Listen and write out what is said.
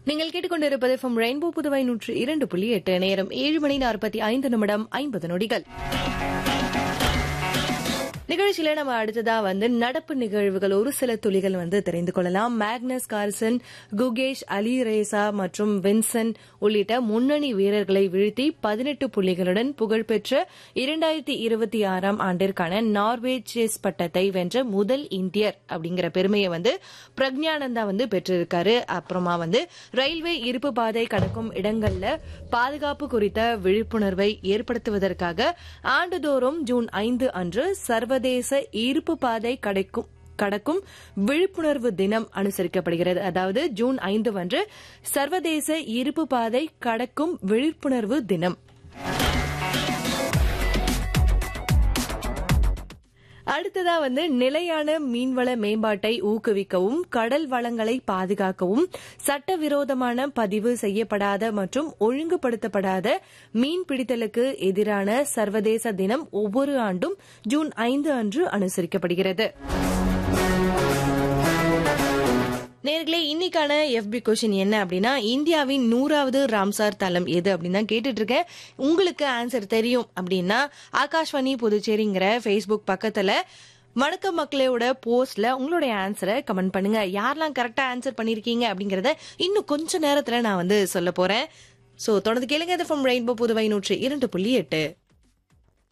நீங்கள் கேட்டுக்கொண்டிருப்பது from rainbow Puduvai நூற்று இரண்டு புள்ளி எட்டு நேரம் ஏழு மணி நாற்பத்தி ஐந்து நிமிடம் ஐம்பது நொடிகள் நிகழ்ச்சியில நம்ம அடுத்ததா வந்து நடப்பு நிகழ்வுகள் ஒரு சில துளிகள் வந்து தெரிந்து கொள்ளலாம் Magnus Carlsen Gukesh Alireza மற்றும் வின்சன் உள்ளிட்ட முன்னணி வீரர்களை வீழ்த்தி பதினெட்டு புள்ளிகளுடன் புகழ்பெற்ற இரண்டாயிரத்தி இருபத்தி ஆறாம் ஆண்டிற்கான நார்வே செஸ் பட்டத்தை வென்ற முதல் இந்தியர் அப்படிங்கிற பெருமையை வந்து பிரக்ஞானந்தா வந்து பெற்றிருக்காரு அப்புறமா வந்து ரயில்வே இருப்பு பாதை கடக்கும் இடங்கள்ல பாதுகாப்பு குறித்த விழிப்புணர்வை ஏற்படுத்துவதற்காக ஆண்டுதோறும் ஜூன் ஐந்து அன்று சர்வதேச இருப்பு பாதை கிடைக்கும் கடக்கும் விழிப்புணர்வு தினம் அனுசரிக்கப்படுகிறது அதாவது ஜூன் ஐந்து அன்று சர்வதேச இருப்பு பாதை கடக்கும் விழிப்புணர்வு தினம் அடுத்ததா வந்து நிலையான மீன்வள மேம்பாட்டை ஊக்குவிக்கவும் கடல் வளங்களை பாதுகாக்கவும் சட்டவிரோதமான பதிவு செய்யப்படாத மற்றும் ஒழுங்குபடுத்தப்படாத மீன் பிடித்தலுக்கு எதிரான சர்வதேச தினம் ஒவ்வொரு ஆண்டும் ஜூன் ஐந்து அன்று அனுசரிக்கப்படுகிறது நேர்களே இன்னைக்கான எஃபி கொஷின் என்ன அப்படின்னா இந்தியாவின் நூறாவது ராம்சார் தலம் எது அப்படின்னு தான் கேட்டுட்டு இருக்கேன் உங்களுக்கு ஆன்சர் தெரியும் அப்படின்னா ஆகாஷ்வாணி புதுச்சேரிங்கிற ஃபேஸ்புக் பக்கத்துல வணக்கம் மக்களோட போஸ்ட்ல உங்களுடைய ஆன்சரை கமெண்ட் பண்ணுங்க யாரெல்லாம் கரெக்டா ஆன்சர் பண்ணிருக்கீங்க அப்படிங்கறத இன்னும் கொஞ்ச நேரத்துல நான் வந்து சொல்ல போறேன் சோ தொடர்ந்து கேளுங்க இது ஃப்ரம் ரெயின்போ புதுவை நூற்று இரண்டு புள்ளி எட்டு